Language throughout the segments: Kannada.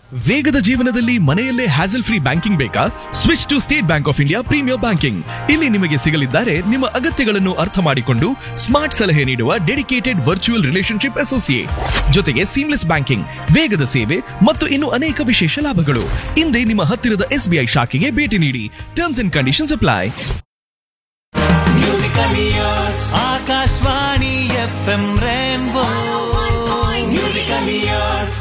ವೇಗದ ಜೀವನದಲ್ಲಿ ಮನೆಯಲ್ಲೇ ಹ್ಯಾಸಲ್ ಫ್ರೀ ಬ್ಯಾಂಕಿಂಗ್ ಬೇಕಾ switch to State Bank of India premier banking ಇಲ್ಲಿ ನಿಮಗೆ ಸಿಗಲಿದ್ದಾರೆ ನಿಮ್ಮ ಅಗತ್ಯಗಳನ್ನು ಅರ್ಥ ಮಾಡಿಕೊಂಡು ಸ್ಮಾರ್ಟ್ ಸಲಹೆ ನೀಡುವ ಡೆಡಿಕೇಟೆಡ್ ವರ್ಚುವಲ್ ರಿಲೇಶನ್ಶಿಪ್ ಅಸೋಸಿಯೇಟ್ ಜೊತೆಗೆ ಸೀಮ್ಲೆಸ್ ಬ್ಯಾಂಕಿಂಗ್ ವೇಗದ ಸೇವೆ ಮತ್ತು ಇನ್ನು ಅನೇಕ ವಿಶೇಷ ಲಾಭಗಳು ಹಿಂದೆ ನಿಮ್ಮ ಹತ್ತಿರದ ಎಸ್ಬಿಐ ಶಾಖೆಗೆ ಭೇಟಿ ನೀಡಿ terms and conditions apply Akashvani F M Rainbow musical years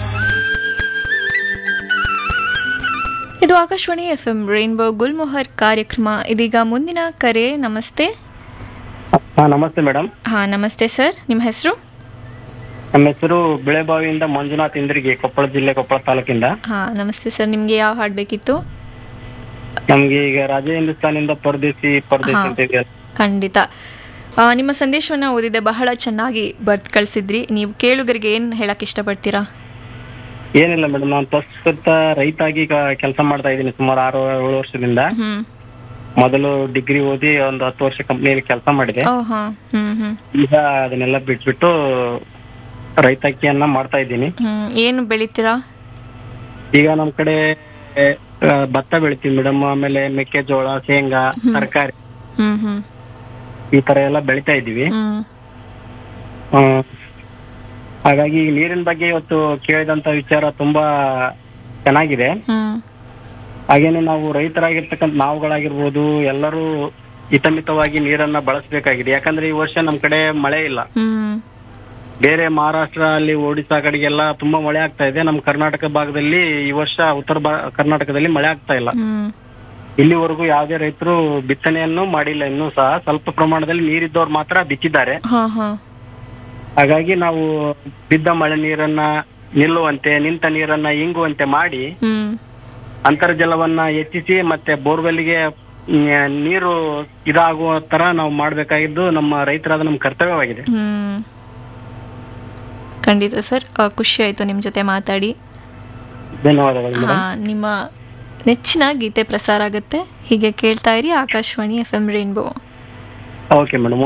ಇದು Akashvani F M Rainbow Gulmohar ಕಾರ್ಯಕ್ರಮ ಇದೀಗ ಮುಂದಿನ ಕರೆ ನಮಸ್ತೆ ಹಾ ನಮಸ್ತೆ ಮೇಡಮ್ ಹಾ ನಮಸ್ತೆ ಸರ್ ನಿಮ್ಮ ಹೆಸರು ನಮ್ಮ ಹೆಸರು ಬಿಳೆಬಾವಿಯಿಂದ ಮಂಜುನಾಥ್ ಇಂದ್ರಿಗೆ ಕೊಪ್ಪಳ ಜಿಲ್ಲೆ ಕೊಪ್ಪಳ ತಾಲೂಕಿಂದ ಹಾ ನಮಸ್ತೆ ಸರ್ ನಿಮ್ಗೆ ಯಾವ ಹಾಡು ಬೇಕಿತ್ತು ನಮ್ಗೆ ಈಗ ರಾಜ ಹಿಂದೂಸ್ತಾನಿಂದ ಪರದೇಸಿ ಪರದೇಸಿ ಹಾ. ಅಂತ ಇದೆಯಲ್ಲ ಖಂಡಿತ ಆ, ನಿಮ್ಮ ಸಂದೇಶವನ್ನ ಓದಿದೆ ಬಹಳ ಚೆನ್ನಾಗಿ ಬರ್ತ್ ಕಳಿಸಿದ್ರಿ ನೀವು ಕೇಳುಗರಿಗೆ ಏನು ಹೇಳಕ್ ಇಷ್ಟಪಡ್ತೀರಾ ಏನಿಲ್ಲ ಮೇಡಮ್ ನಾನು ಪ್ರಸ್ತುತ ರೈತ ಆಗಿ ಈಗ ಕೆಲಸ ಮಾಡ್ತಾ ಇದ್ದೀನಿ ಸುಮಾರು ಆರು ಏಳು ವರ್ಷದಿಂದ ಹ್ಮ್ ಮೊದಲು ಡಿಗ್ರಿ ಓದಿ ಒಂದು ಹತ್ತು ವರ್ಷ ಕಂಪ್ನಿಯಲ್ಲಿ ಕೆಲಸ ಮಾಡಿದೆ ಓ ಹಾ ಹ್ಮ್ ಹ್ಮ್ ಈಗ ಅದನ್ನೆಲ್ಲ ಬಿಟ್ಬಿಟ್ಟು ರೈತಾಕಿಯನ್ನ ಮಾಡ್ತಾ ಇದ್ದೀನಿ ಹ್ಮ್ ಏನು ಬೆಳಿತೀರಾ ಈಗ ನಮ್ ಕಡೆ ಆ, ಭತ್ತ ಬೆಳಿತೀವಿ ಮೇಡಮ್ ಆಮೇಲೆ ಮೆಕ್ಕೆಜೋಳ ಶೇಂಗಾ ತರಕಾರಿ ಹ್ಮ್ ಹ್ಮ್ ಈ ತರ ಎಲ್ಲ ಬೆಳಿತಾ ಇದ್ದೀವಿ ಹ್ಮ್ ಆ, ಹಾಗಾಗಿ ಈ ನೀರಿನ ಬಗ್ಗೆ ಇವತ್ತು ಕೇಳಿದಂತ ವಿಚಾರ ತುಂಬಾ ಚೆನ್ನಾಗಿದೆ ಹ್ಮ್ ಹಾಗೇನೆ ನಾವು ರೈತರಾಗಿರ್ತಕ್ಕಂಥ ನಾವುಗಳಾಗಿರ್ಬೋದು ಎಲ್ಲರೂ ಹಿತಮಿತವಾಗಿ ನೀರನ್ನ ಬಳಸಬೇಕಾಗಿದೆ ಯಾಕಂದ್ರೆ ಈ ವರ್ಷ ನಮ್ ಕಡೆ ಮಳೆ ಇಲ್ಲ ಹ್ಮ್ ಬೇರೆ ಮಹಾರಾಷ್ಟ್ರ ಅಲ್ಲಿ ಒಡಿಶಾ ಕಡೆಗೆಲ್ಲ ತುಂಬಾ ಮಳೆ ಆಗ್ತಾ ಇದೆ ನಮ್ಮ ಕರ್ನಾಟಕ ಭಾಗದಲ್ಲಿ ಈ ವರ್ಷ ಉತ್ತರ ಭಾ- ಕರ್ನಾಟಕದಲ್ಲಿ ಮಳೆ ಆಗ್ತಾ ಇಲ್ಲ ಹ್ಮ್ ಇಲ್ಲಿವರೆಗೂ ಯಾವುದೇ ರೈತರು ಬಿತ್ತನೆಯನ್ನು ಮಾಡಿಲ್ಲ ಇನ್ನೂ ಸಹ ಸ್ವಲ್ಪ ಪ್ರಮಾಣದಲ್ಲಿ ನೀರಿದ್ದವ್ರು ಮಾತ್ರ ಬಿತ್ತಿದ್ದಾರೆ ಹಾ ಹಾ ಹಾಗಾಗಿ ನಾವು ಬಿದ್ದ ಮಳೆ ನೀರನ್ನ ನಿಲ್ಲುವಂತೆ ನಿಂತ ನೀರನ್ನ ಇಂಗುವಂತೆ ಮಾಡಿ ಹ್ಮ್ ಅಂತರ್ಜಲವನ್ನ ಹೆಚ್ಚಿಸಿ ಮತ್ತೆ ಬೋರ್ವೆಲ್ಗೆ ಮ್, ನೀರು ಇದಾಗುವ ತರ ನಾವು ಮಾಡ್ಬೇಕಾಗಿದ್ದು ನಮ್ಮ ರೈತರಾದ ನಮ್ಮ ಕರ್ತವ್ಯವಾಗಿದೆ ಹ್ಮ್ ಖಂಡಿತ ಸರ್ ಆ, ಖುಷಿ ಆಯ್ತು ನಿಮ್ಮ ಜೊತೆ ಮಾತಾಡಿ ಧನ್ಯವಾದಗಳು ಹಾ ಮೇಡಮ್ ನಿಮ್ಮ ನೆಚ್ಚಿನ ಗೀತೆ ಪ್ರಸಾರ ಆಗುತ್ತೆ ಹೀಗೆ ಕೇಳ್ತಾ ಇರಿ Akashvani F M Rainbow okay madam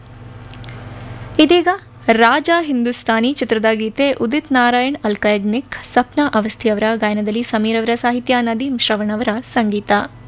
ಇದೀಗ ರಾಜ ಹಿಂದೂಸ್ತಾನಿ ಚಿತ್ರದ ಗೀತೆ ಉದಿತ್ ನಾರಾಯಣ್ ಅಲ್ಕೈಡ್ನಿಕ್ ಸಪ್ನಾ ಅವಸ್ಥಿ ಅವರ ಗಾಯನದಲ್ಲಿ ಸಮೀರ್ ಅವರ ಸಾಹಿತ್ಯ ನದೀಮ್ ಶ್ರವಣ್ ಅವರ ಸಂಗೀತ